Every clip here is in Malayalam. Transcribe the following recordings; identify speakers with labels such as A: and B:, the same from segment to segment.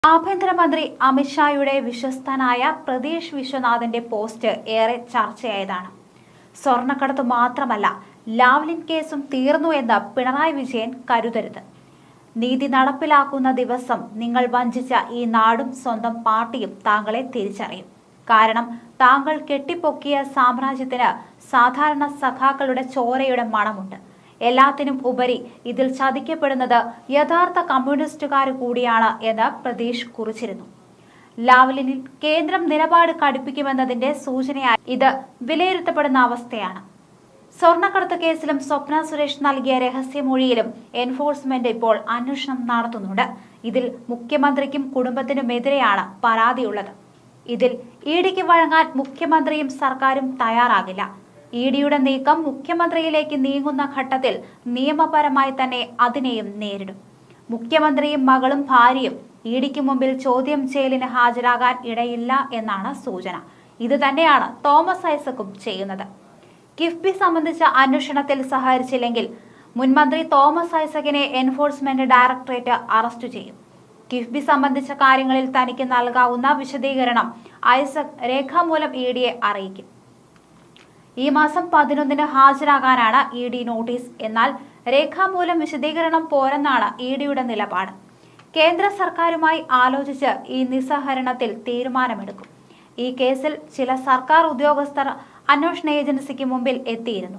A: ആഭ്യന്തരമന്ത്രി അമിത്ഷായുടെ വിശ്വസ്തനായ പ്രതീഷ് വിശ്വനാഥിന്റെ പോസ്റ്റ് ഏറെ ചർച്ചയായതാണ് സ്വർണ്ണക്കടത്ത് മാത്രമല്ല ലാവ്ലിൻ കേസും തീർന്നു എന്ന് പിണറായി വിജയൻ കരുതരുത് നീതി നടപ്പിലാക്കുന്ന ദിവസം നിങ്ങൾ വഞ്ചിച്ച ഈ നാടും സ്വന്തം പാർട്ടിയും താങ്കളെ തിരിച്ചറിയും കാരണം താങ്കൾ കെട്ടിപ്പൊക്കിയ സാമ്രാജ്യത്തിന് സാധാരണ സഖാക്കളുടെ ചോരയുടെ മണമുണ്ട് എല്ലാത്തിനും ഉപരി ഇതിൽ ചതിക്കപ്പെടുന്നത് യഥാർത്ഥ കമ്മ്യൂണിസ്റ്റുകാർ കൂടിയാണ് എന്ന് പ്രതീഷ് കുറിച്ചിരുന്നു ലാവ്ലിനിൽ കേന്ദ്രം നിലപാട് കടുപ്പിക്കുമെന്നതിന്റെ സൂചനയായി ഇത് വിലയിരുത്തപ്പെടുന്ന അവസ്ഥയാണ് സ്വർണ്ണക്കടത്ത് കേസിലും സ്വപ്ന സുരേഷ് നൽകിയ രഹസ്യമൊഴിയിലും എൻഫോഴ്സ്മെന്റ് ഇപ്പോൾ അന്വേഷണം നടത്തുന്നുണ്ട് ഇതിൽ മുഖ്യമന്ത്രിക്കും കുടുംബത്തിനുമെതിരെയാണ് പരാതിയുള്ളത് ഇതിൽ ഇഡിക്ക് വഴങ്ങാൻ മുഖ്യമന്ത്രിയും സർക്കാരും തയ്യാറാകില്ല ഇ ഡിയുടെ നീക്കം മുഖ്യമന്ത്രിയിലേക്ക് നീങ്ങുന്ന ഘട്ടത്തിൽ നിയമപരമായി തന്നെ അതിനെയും നേരിടും മുഖ്യമന്ത്രിയും മകളും ഭാര്യയും ഇ ഡിക്ക് മുമ്പിൽ ചോദ്യം ചെയ്യലിന് ഹാജരാകാൻ ഇടയില്ല എന്നാണ് സൂചന ഇത് തന്നെയാണ് തോമസ് ഐസക്കും ചെയ്യുന്നത് കിഫ്ബി സംബന്ധിച്ച അന്വേഷണത്തിൽ സഹകരിച്ചില്ലെങ്കിൽ മുൻമന്ത്രി തോമസ് ഐസക്കിനെ എൻഫോഴ്സ്മെന്റ് ഡയറക്ടറേറ്റ് അറസ്റ്റ് ചെയ്യും കിഫ്ബി സംബന്ധിച്ച കാര്യങ്ങളിൽ തനിക്ക് നൽകാവുന്ന വിശദീകരണം ഐസക് രേഖാമൂലം ഇ ഡിയെ അറിയിക്കും ഈ മാസം പതിനൊന്നിന് ഹാജരാകാനാണ് ഇ ഡി നോട്ടീസ് എന്നാൽ രേഖാമൂലം വിശദീകരണം പോരെന്നാണ് ഇ ഡിയുടെ നിലപാട് കേന്ദ്ര സർക്കാരുമായി ആലോചിച്ച് ഈ നിസ്സഹരണത്തിൽ തീരുമാനമെടുക്കും ഈ കേസിൽ ചില സർക്കാർ ഉദ്യോഗസ്ഥർ അന്വേഷണ ഏജൻസിക്ക് മുമ്പിൽ എത്തിയിരുന്നു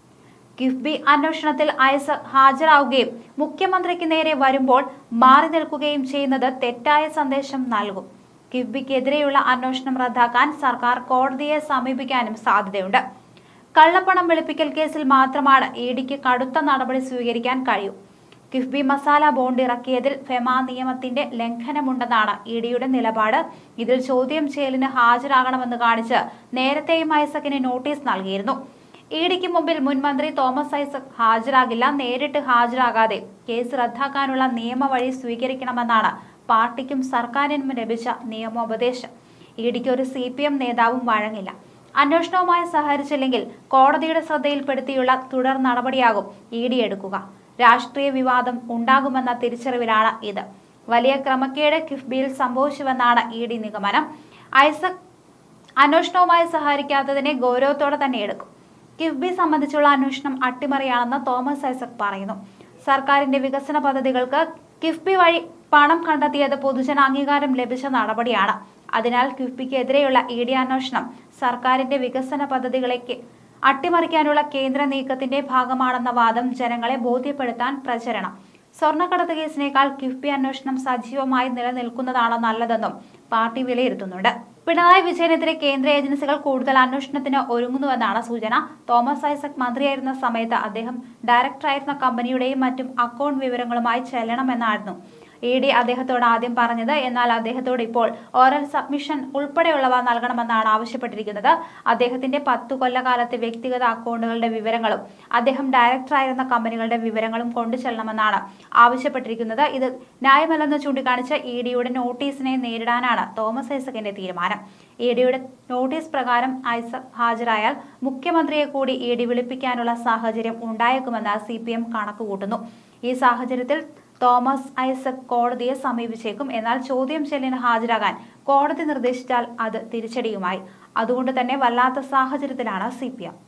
A: കിഫ്ബി അന്വേഷണത്തിൽ ഐസക് ഹാജരാവുകയും മുഖ്യമന്ത്രിക്ക് നേരെ വരുമ്പോൾ മാറി നിൽക്കുകയും ചെയ്യുന്നത് തെറ്റായ സന്ദേശം നൽകും കിഫ്ബിക്കെതിരെയുള്ള അന്വേഷണം റദ്ദാക്കാൻ സർക്കാർ കോടതിയെ സമീപിക്കാനും സാധ്യതയുണ്ട് കള്ളപ്പണം വെളുപ്പിക്കൽ കേസിൽ മാത്രമാണ് ഇ ഡിക്ക് കടുത്ത നടപടി സ്വീകരിക്കാൻ കഴിയൂ കിഫ്ബി മസാല ബോണ്ട് ഇറക്കിയതിൽ ഫെമ നിയമത്തിന്റെ ലംഘനമുണ്ടെന്നാണ് ഇ ഡിയുടെ നിലപാട് ഇതിൽ ചോദ്യം ചെയ്യലിന് ഹാജരാകണമെന്ന് കാണിച്ച് നേരത്തെയും ഐസക്കിന് നോട്ടീസ് നൽകിയിരുന്നു ഇ ഡിക്ക് മുമ്പിൽ മുൻമന്ത്രി തോമസ് ഐസക് ഹാജരാകില്ല നേരിട്ട് ഹാജരാകാതെ കേസ് റദ്ദാക്കാനുള്ള നിയമവഴി സ്വീകരിക്കണമെന്നാണ് പാർട്ടിക്കും സർക്കാരിനും ലഭിച്ച നിയമോപദേശം ഇ ഡിക്ക് ഒരു സി പി എം നേതാവും വഴങ്ങില്ല അന്വേഷണവുമായി സഹകരിച്ചില്ലെങ്കിൽ കോടതിയുടെ ശ്രദ്ധയിൽപ്പെടുത്തിയുള്ള തുടർ നടപടിയാകും ഇ ഡി എടുക്കുക രാഷ്ട്രീയ വിവാദം ഉണ്ടാകുമെന്ന തിരിച്ചറിവിലാണ് ഇത് വലിയ ക്രമക്കേട് കിഫ്ബിയിൽ സംഭവിച്ചുവെന്നാണ് ഇ ഡി നിഗമനം ഐസക് അന്വേഷണവുമായി സഹകരിക്കാത്തതിനെ ഗൗരവത്തോടെ തന്നെ എടുക്കും കിഫ്ബി സംബന്ധിച്ചുള്ള അന്വേഷണം അട്ടിമറിയാണെന്ന് തോമസ് ഐസക് പറയുന്നു സർക്കാരിന്റെ വികസന പദ്ധതികൾക്ക് കിഫ്ബി വഴി പണം കണ്ടെത്തിയത് പൊതുജന അംഗീകാരം ലഭിച്ച നടപടിയാണ് അതിനാൽ കിഫ്ബിക്കെതിരെയുള്ള ഇ ഡി അന്വേഷണം സർക്കാരിന്റെ വികസന പദ്ധതികളേക്ക് അട്ടിമറിക്കാനുള്ള കേന്ദ്ര നീക്കത്തിന്റെ ഭാഗമാണെന്ന വാദം ജനങ്ങളെ ബോധ്യപ്പെടുത്താൻ പ്രചരണം സ്വർണ്ണക്കടത്ത് കേസിനേക്കാൾ കിഫ്ബി അന്വേഷണം സജീവമായി നിലനിൽക്കുന്നതാണ് നല്ലതെന്നും പാർട്ടി വിലയിരുത്തുന്നുണ്ട് പിണറായി വിജയനെതിരെ കേന്ദ്ര ഏജൻസികൾ കൂടുതൽ അന്വേഷണത്തിന് ഒരുങ്ങുന്നുവെന്നാണ് സൂചന തോമസ് ഐസക് മന്ത്രിയായിരുന്ന സമയത്ത് അദ്ദേഹം ഡയറക്ടറായിരുന്ന കമ്പനിയുടെയും മറ്റും അക്കൗണ്ട് വിവരങ്ങളുമായി ചെല്ലണമെന്നായിരുന്നു ഇ ഡി അദ്ദേഹത്തോട് ആദ്യം പറഞ്ഞത് എന്നാൽ അദ്ദേഹത്തോട് ഇപ്പോൾ ഓറൽ സബ്മിഷൻ ഉൾപ്പെടെയുള്ളവ നൽകണമെന്നാണ് ആവശ്യപ്പെട്ടിരിക്കുന്നത് അദ്ദേഹത്തിന്റെ പത്തു കൊല്ലകാലത്തെ വ്യക്തിഗത അക്കൗണ്ടുകളുടെ വിവരങ്ങളും അദ്ദേഹം ഡയറക്ടറായിരുന്ന കമ്പനികളുടെ വിവരങ്ങളും കൊണ്ടു ചെല്ലണമെന്നാണ് ആവശ്യപ്പെട്ടിരിക്കുന്നത് ഇത് ന്യായമല്ലെന്ന് ചൂണ്ടിക്കാണിച്ച് ഇ ഡിയുടെ നോട്ടീസിനെ നേരിടാനാണ് തോമസ് ഐസക്കിന്റെ തീരുമാനം ഇ ഡിയുടെ നോട്ടീസ് പ്രകാരം ഐസക് ഹാജരായാൽ മുഖ്യമന്ത്രിയെ കൂടി ഇ ഡി വിളിപ്പിക്കാനുള്ള സാഹചര്യം ഉണ്ടായേക്കുമെന്ന് സി പി എം കണക്കുകൂട്ടുന്നു ഈ സാഹചര്യത്തിൽ തോമസ് ഐസക് കോടതിയെ സമീപിച്ചേക്കും എന്നാൽ ചോദ്യം ചെയ്യലിന് ഹാജരാകാൻ കോടതി നിർദ്ദേശിച്ചാൽ അത് തിരിച്ചടിയുമായി അതുകൊണ്ട് തന്നെ വല്ലാത്ത സാഹചര്യത്തിലാണ് സി